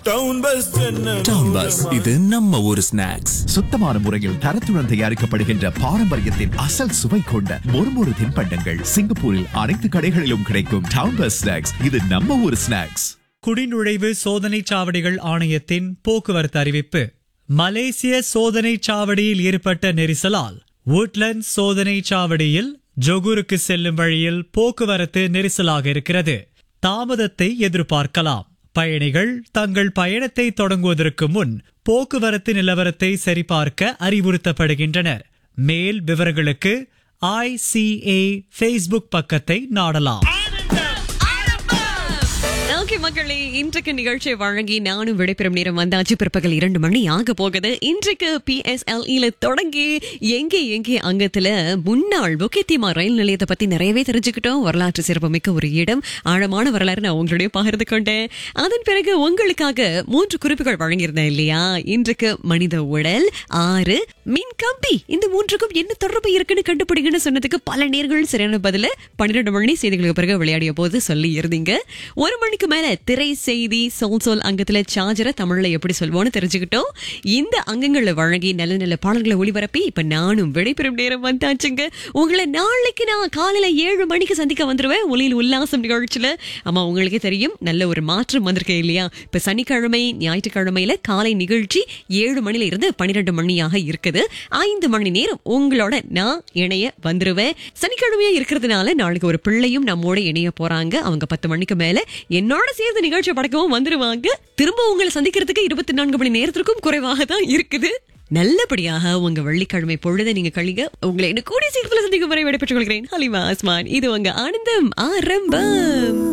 town bus town bus இது நம்ம ஊரு ஸ்நாக்ஸ் சுத்தமான முறையில் தரத்துடன் தயாரிக்கப்படுகின்ற பாரம்பரியத்தின் அசல் சுவை கொண்ட மொறுமொறு தின்பண்டங்கள் சிங்கப்பூரில் அனைத்து கடைகளிலும் கிடைக்கும் டவுன் பஸ் ஸ்நாக்ஸ் இது நம்ம ஊர் ஸ்நாக்ஸ் குடிநுழைவு சோதனைச் சாவடிகள் ஆணையத்தின் போக்குவரத்து அறிவிப்பு மலேசிய சோதனைச் சாவடியில் ஏற்பட்ட நெரிசலால் woodlands சோதனைச் சாவடியில் ஜொகூருக்கு செல்லும் வழியில் போக்குவரத்து நெரிசலாக இருக்கிறது தாமதத்தை எதிர்பார்க்கலாம் பயணிகள் தங்கள் பயணத்தை தொடங்குவதற்கு முன் போக்குவரத்து நிலவரத்தை சரிபார்க்க அறிவுறுத்தப்படுகின்றனர் மேல் விவரங்களுக்கு ஐசிஏ ஃபேஸ்புக் பக்கத்தை நாடலாம் ஓகே மக்களே இன்றைக்கு நிகழ்ச்சியை வழங்கி நானும் விடைபெறும் நேரம் வந்தாச்சு பிற்பகல் இரண்டு மணி ஆக போகுது இன்றைக்கு பிஎஸ்எல்இல தொடங்கி எங்கே எங்கே அங்கத்துல முன்னாள் முக்கியத்தியமா ரயில் நிலையத்தை பத்தி நிறையவே தெரிஞ்சுக்கிட்டோம் வரலாற்று சிறப்புமிக்க ஒரு இடம் ஆழமான வரலாறு நான் உங்களுடைய பகிர்ந்து கொண்டேன் அதன் பிறகு உங்களுக்காக மூன்று குறிப்புகள் வழங்கியிருந்தேன் இல்லையா இன்றைக்கு மனித உடல் ஆறு மின் கம்பி இந்த மூன்றுக்கும் என்ன தொடர்பு இருக்குன்னு கண்டுபிடிங்கன்னு சொன்னதுக்கு பல நேர்கள் சரியான பதில பன்னிரெண்டு மணி செய்திகளுக்கு பிறகு விளையாடிய போது சொல்லி இருந்தீங்க ஒரு மணிக்கு மேல திரை செய்தி சொல் சொல் அங்கத்துல சார்ஜரை தமிழ்ல எப்படி சொல்வோம்னு தெரிஞ்சுக்கிட்டோம் இந்த அங்கங்களை வழங்கி நல்ல நல்ல பாடல்களை ஒளிபரப்பி இப்ப நானும் விடைபெறும் நேரம் வந்தாச்சுங்க உங்களை நாளைக்கு நான் காலையில ஏழு மணிக்கு சந்திக்க வந்துருவேன் ஒளியில் உல்லாசம் நிகழ்ச்சியில ஆமா உங்களுக்கே தெரியும் நல்ல ஒரு மாற்றம் வந்திருக்கேன் இல்லையா இப்ப சனிக்கிழமை ஞாயிற்றுக்கிழமையில காலை நிகழ்ச்சி ஏழு மணில இருந்து பன்னிரெண்டு மணியாக இருக்குது ஐந்து மணி நேரம் உங்களோட நான் இணைய வந்துருவேன் சனிக்கிழமையா இருக்கிறதுனால நாளைக்கு ஒரு பிள்ளையும் நம்மோட இணைய போறாங்க அவங்க பத்து மணிக்கு மேல என்னோட சேர்ந்து நிகழ்ச்சி படக்கவும் வந்துருவாங்க திரும்ப உங்களை சந்திக்கிறதுக்கு இருபத்தி நான்கு மணி நேரத்திற்கும் குறைவாக தான் இருக்குது நல்லபடியாக உங்க வெள்ளிக்கிழமை பொழுதை நீங்க கழிங்க உங்களை இன்னும் கூடிய சீக்கிரத்துல சந்திக்கும் வரை விடைபெற்றுக் கொள்கிறேன் ஹலிமா ஆஸ்மான் இது உங்க ஆனந்தம் ஆரம்பம்